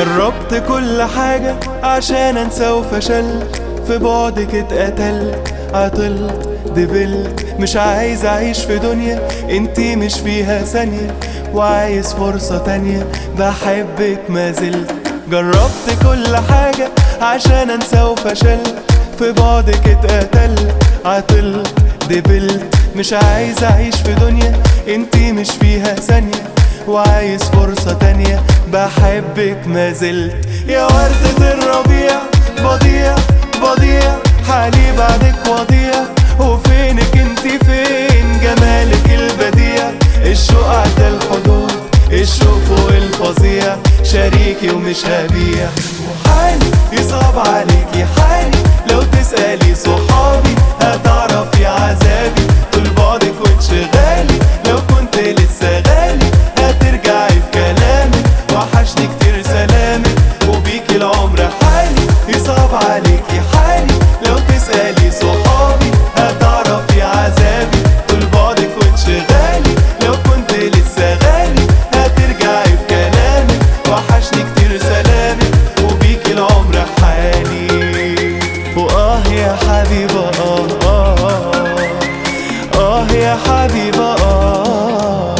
جربت كل حاجة عشان انسى وفشلت في بعدك اتقتلت عطلت دبلت مش عايز اعيش في دنيا انتي مش فيها ثانية وعايز فرصة تانية بحبك ما زلت جربت كل حاجة عشان انسى وفشلت في بعدك اتقتلت عطلت دبلت مش عايز اعيش في دنيا انتي مش فيها ثانية وعايز فرصة تانية بحبك ما زلت يا وردة الربيع بضيع بضيع حالي بعدك وضيع وفينك انتي فين جمالك البديع الشوق عدى الحدود الشوق فوق الفظيع شريكي ومش هبيع وحالي يصعب عليكي حالي لو تسألي صحابي هتعرفي عذابي طول بعدك وانشغالي لو كنت لسه غالي هترجعي في كلامك وحشني كتير سلامك وبيكي العمر حالي يصعب عليكي حالي لو تسألي صحابي هتعرفي عذابي طول بعدك وانشغالي لو كنت لسه غالي هترجعي في كلامك وحشني كتير سلامك وبيكي العمر حالي وآه يا حبيبة آه آه آه, آه يا حبيبة آه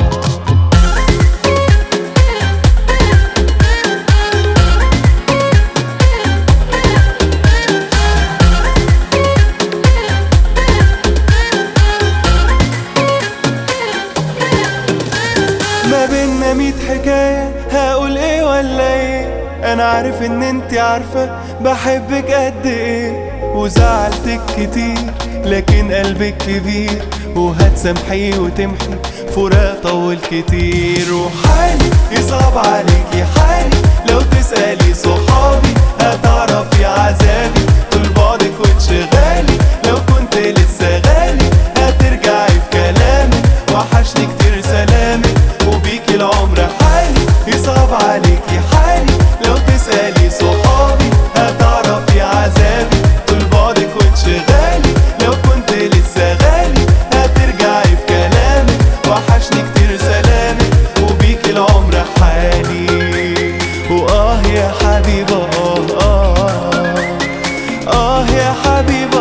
ما بينا ميت حكاية هقول ايه ولا ايه انا عارف ان انت عارفة بحبك قد ايه وزعلتك كتير لكن قلبك كبير وهتسامحيه وتمحي فراق طول كتير وحالي يصعب عليكي حالي لو تسألي صحابي هتعرفي عذابي طول بعدك وانشغالي لو كنت لسه غالي هترجعي في كلامك وحشني كتير سلامك وبيكي العمر حالي يصعب عليكي حالي لو تسألي صحابي هتعرفي عذابي طول بعدك وانشغالي لو كنت لسه غالي هترجعي في كلامك وحشني كتير سلامك وبيكي العمر حالي وآه يا حبيبة آه آه آه يا حبيبة